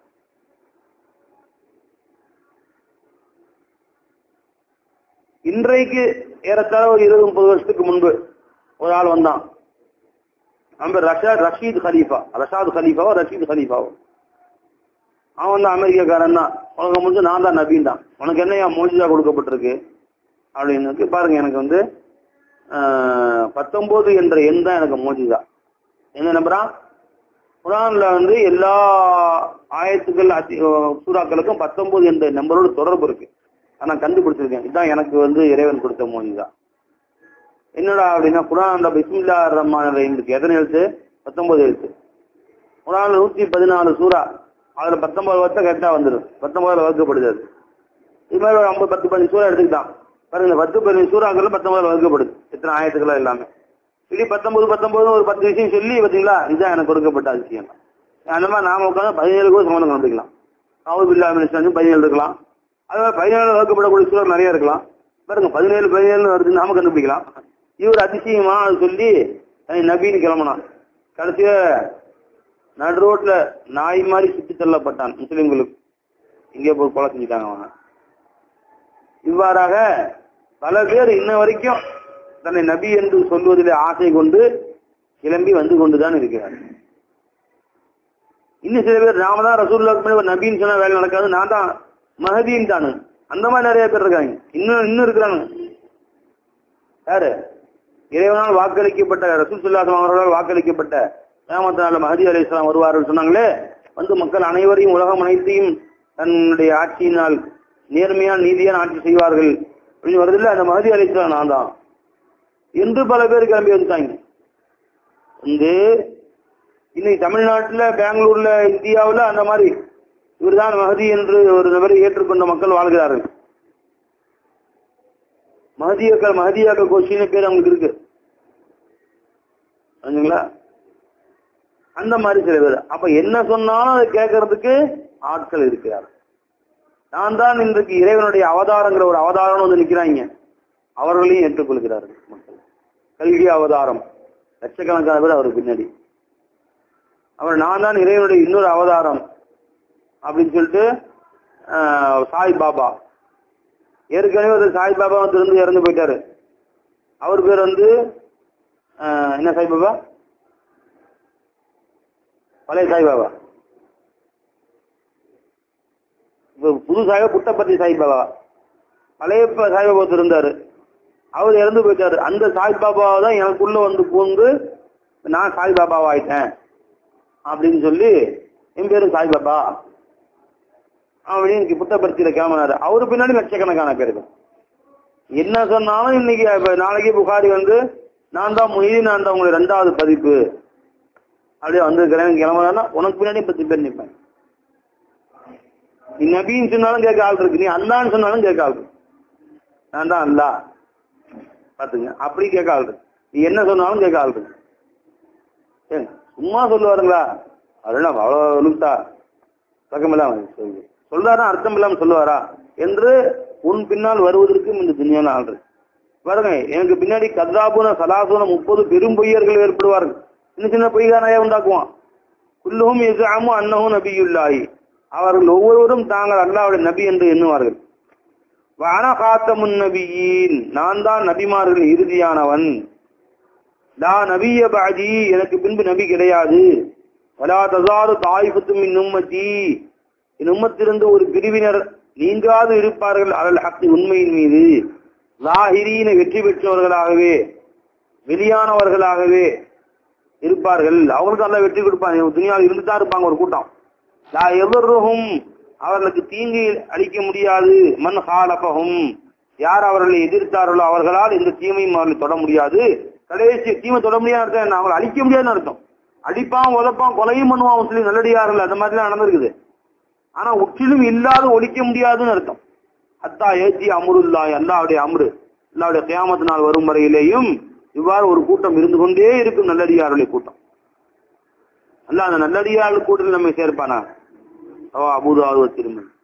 இன்றைக்கு ஏறத்தாழ ஒரு இருபது முப்பது வருஷத்துக்கு முன்பு ஒரு ஆள் வந்தான் நம்ம ரஷாத் ரஷீத் ஹலீஃபா ரஷாத் ஹலீஃபாவோ ரஷீத் ஹலீஃபாவோ அவன் வந்து அமெரிக்காக்காரன் தான் உனக்கு முடிஞ்சு நான் தான் நபீன் தான் உனக்கு என்ன மோஜிதா கொடுக்கப்பட்டிருக்கு அப்படின்னு பாருங்க எனக்கு வந்து பத்தொன்பது என்ற எண் தான் எனக்கு மோஜிதா என்ன நம்புறான் குரான்ல வந்து எல்லா ஆயத்துக்கள் சூறாக்களுக்கும் பத்தொன்பது என்ற நம்பரோட தொடர்பு இருக்கு நான் கண்டுபிடிச்சிருக்கேன் இதுதான் எனக்கு வந்து இறைவன் கொடுத்த மோஜிதா என்னடா அப்படின்னா குரான்ல பிஸ்மில்லா ரஹ்மான் ரஹீம் எத்தனை எழுத்து பத்தொன்பது எழுத்து குரான்ல நூத்தி பதினாலு சூறா அதுல பத்தொன்பது வருஷம் கரெக்டா வந்துடும் பத்தொன்பதுல வகுக்கப்படுது அது இது மாதிரி ஒரு ஐம்பது பத்து பதினஞ்சு சூறா எடுத்துக்கிட்டான் பாருங்க பத்து பதினஞ்சு சூறாக்கள் பத்தொன்பதுல வகுக்கப்படுது இத்தனை ஆயிரத்துக்கள் எல்லாமே இப்படி பத்தொன்பது பத்தொன்பது ஒரு பத்து விஷயம் சொல்லி பாத்தீங்களா இதுதான் எனக்கு கொடுக்கப்பட்ட விஷயம் அந்த மாதிரி நாம உட்காந்து பதினேழு கூட சம்மந்தம் கண்டுபிடிக்கலாம் காவல் பில்லா மினிஸ்டர் பதினேழு இருக்கலாம் அது மாதிரி பதினேழு வகுக்கப்படக்கூடிய சூழல் நிறைய இருக்கலாம் பாருங்க பதினேழு பதினேழு வருது நாம கண்டுபிடிக்கலாம் இவர் அதிசயமா அது சொல்லி நபின்னு கிளம்பினான் கடைசிய நடு ரோட்ல நாய் மாதிரி சுத்தி தள்ளப்பட்டான் முஸ்லிம்களுக்கு இங்கே போய் கொலை செஞ்சுட்டாங்க அவன் இவ்வாறாக பல பேர் இன்ன வரைக்கும் தன்னை நபி என்று சொல்வதிலே ஆசை கொண்டு கிளம்பி வந்து கொண்டுதான் இருக்கிறார் இன்னும் சில பேர் நாம தான் ரசூல்லாக்கு முன்னாடி ஒரு நபின்னு சொன்னா வேலை நடக்காது நான் தான் மஹதின்னு தானு அந்த மாதிரி நிறைய பேர் இருக்காங்க இன்னும் இன்னும் இருக்கிறாங்க யாரு இறைவனால் வாக்களிக்கப்பட்ட ரசூல் சுல்லாசம் அவர்களால் வாக்களிக்கப்பட்ட ஏமாத்த நாள் மஹதி அலி இஸ்லாம் வருவார்கள் சொன்னாங்களே வந்து மக்கள் அனைவரையும் உலகம் அனைத்தையும் தன்னுடைய ஆட்சியினால் நேர்மையான நீதியான ஆட்சி செய்வார்கள் அப்படின்னு வருதில்ல அந்த மஹதி அலி இஸ்லாம் நான் தான் என்று பல பேர் கிளம்பி வந்துட்டாங்க வந்து இன்னைக்கு தமிழ்நாட்டுல பெங்களூர்ல இந்தியாவுல அந்த மாதிரி இவர்தான் மஹதி என்று ஒரு நபரை ஏற்றுக்கொண்ட மக்கள் வாழ்கிறார்கள் மஹதியாக்கள் மஹதியாக்கள் கோஷின்னு பேர் அவங்களுக்கு இருக்கு புரிஞ்சுங்களா அந்த மாதிரி சில பேர் அப்ப என்ன சொன்னாலும் அதை கேட்கறதுக்கு ஆட்கள் இருக்கிறார் நான் தான் இன்றைக்கு இறைவனுடைய அவதாரங்கிற ஒரு அவதாரம் வந்து நிக்கிறாங்க அவர்களையும் ஏற்றுக்கொள்கிறார்கள் மக்கள் கல்வி அவதாரம் லட்சக்கணக்கான பேர் அவர் பின்னாடி அவர் நான் தான் இறைவனுடைய இன்னொரு அவதாரம் அப்படின்னு சொல்லிட்டு ஆஹ், சாய் பாபா ஏற்கனவே ஒரு சாய் பாபா வந்து இருந்து இறந்து போயிட்டாரு அவர் பேர் வந்து ஆஹ், என்ன சாய் பாபா பழைய சாய் பாபா இப்ப புது சாய் புட்டப்பத்தி சாய் பாபா பழைய ப- சாய் பாபா ஒருத்தர் இருந்தாரு அவர் இறந்து போயிட்டாரு அந்த சாய் பாபா தான் எனக்குள்ள வந்து பூந்து நான் சாய் பாபாவா ஆயிட்டேன் அப்படின்னு சொல்லி என் பேரு சாய் பாபா அப்படின்னு புத்தபரிசியில கிளம்பினாரு அவரு பின்னாடி லட்சக்கணக்கான பேருக்கு என்ன சொன்னாலும் இன்னைக்கு இப்ப நாளைக்கு புகாரி வந்து நான் தான் மொழி நான் தான் உங்களுடைய ரெண்டாவது பதிப்பு அப்படியே வந்திருக்கிறேன் கிளம்புறான்னா உனக்கு பின்னாடி பத்து பேர் நிற்பேன் நீ நபின்னு சொன்னாலும் கேட்க ஆள் இருக்கு நீ அல்லான்னு சொன்னாலும் கேட்க ஆள் இருக்கு நான் தான் அல்லா பாத்துங்க அப்படி கேட்க ஆள் இருக்கு நீ என்ன சொன்னாலும் கேட்க ஆள் இருக்கு ஏங்க, சும்மா சொல்லுவாருங்களா அதெல்லாம் அவ்வளவு லூசா பக்கமில்லாம சொல்லு சொல்றாரா அர்த்தம் இல்லாம சொல்லுவாரா என்று உன் பின்னால் வருவதற்கும் இந்த துணியான ஆள் இருக்கு பாருங்க எனக்கு பின்னாடி கதாபுன சலாசுன முப்பது பெரும் பொய்யர்கள் ஏற்படுவார்கள் சின்ன சின்ன பொய்காரையா உண்டாக்குவான் குல்லுகும் எசாமும் அன்னஹும் நபியுல்லாஹி அவர்கள் ஒவ்வொருவரும் தாங்கள் அல்லாவுடைய நபி என்று எண்ணுவார்கள் வான காத்தமுன் நபியின் நான் தான் நபிமார்கள் இறுதியானவன் லா நபிய பாதி எனக்கு பின்பு நபி கிடையாது வலா தசாரு தாய்பத்தும் மின் உம்மத்தி என் உம்மத்திலிருந்து ஒரு பிரிவினர் நீங்காது இருப்பார்கள் அலல் ஹக்தி உண்மையின் மீது லாஹிரீன வெற்றி பெற்றவர்களாகவே வெளியானவர்களாகவே இருப்பார்கள் அவங்களுக்கு நல்லா வெற்றி கொடுப்பாங்க துணியாவில் இருந்து தான் இருப்பாங்க ஒரு கூட்டம் லா எவருகும் அவர்களுக்கு தீங்கு அளிக்க முடியாது மண் ஹாலபகும் யார் அவர்களை எதிர்த்தார்களோ அவர்களால் இந்த தீமையும் அவர்களை தொட முடியாது கடைசி தீமை தொட முடியாத அர்த்தம் என்ன அவங்களை அழிக்க முடியாதுன்னு அர்த்தம் அடிப்பான் உதப்பான் கொலையும் பண்ணுவான் முஸ்லீம் நல்லடியார்கள் அந்த மாதிரிலாம் நடந்திருக்குது ஆனா முற்றிலும் இல்லாத ஒழிக்க முடியாதுன்னு அர்த்தம் அத்தா ஏத்தி அமருல்லாய் அல்லாவுடைய அமரு அல்லாவுடைய கியாமத்து நாள் வரும் வரையிலேயும் இவ்வாறு ஒரு கூட்டம் இருந்து கொண்டே இருக்கும் நல்லடியார்களுடைய கூட்டம் அல்ல அந்த நல்லடியார்கள் கூட்டத்தில் நம்மை சேர்ப்பானா அவ அபூதாவது திருமணம்